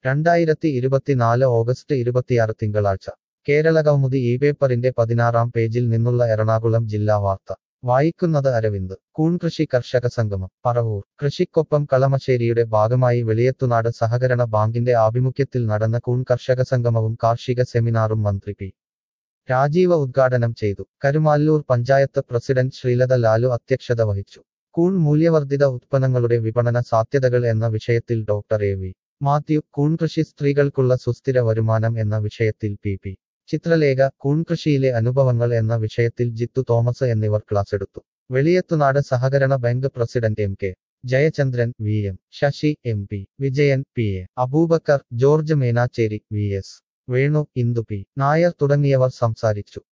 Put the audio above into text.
രണ്ടായിരത്തി ഇരുപത്തിനാല് ഓഗസ്റ്റ് ഇരുപത്തിയാറ് തിങ്കളാഴ്ച കേരള കൗമുദി ഈ പേപ്പറിന്റെ പതിനാറാം പേജിൽ നിന്നുള്ള എറണാകുളം ജില്ലാ വാർത്ത വായിക്കുന്നത് അരവിന്ദ് കൂൺകൃഷി കർഷക സംഗമം പറവൂർ കൃഷിക്കൊപ്പം കളമശ്ശേരിയുടെ ഭാഗമായി വെളിയത്തുനാട് സഹകരണ ബാങ്കിന്റെ ആഭിമുഖ്യത്തിൽ നടന്ന കൂൺ കർഷക സംഗമവും കാർഷിക സെമിനാറും മന്ത്രി പി രാജീവ ഉദ്ഘാടനം ചെയ്തു കരുമാല്ലൂർ പഞ്ചായത്ത് പ്രസിഡന്റ് ശ്രീലത ലാലു അധ്യക്ഷത വഹിച്ചു കൂൺ മൂല്യവർദ്ധിത ഉത്പന്നങ്ങളുടെ വിപണന സാധ്യതകൾ എന്ന വിഷയത്തിൽ ഡോക്ടർ എ വി മാത്യു കൂൺകൃഷി സ്ത്രീകൾക്കുള്ള സുസ്ഥിര വരുമാനം എന്ന വിഷയത്തിൽ പി പി ചിത്രലേഖ കൂൺകൃഷിയിലെ അനുഭവങ്ങൾ എന്ന വിഷയത്തിൽ ജിത്തു തോമസ് എന്നിവർ ക്ലാസ്സെടുത്തു വെളിയത്തുനാട് സഹകരണ bank president M K Jayachandran V M Sasi M P Vijayan P A Aboobacker George Menachery V S Venu Indu P Nair തുടങ്ങിയവർ സംസാരിച്ചു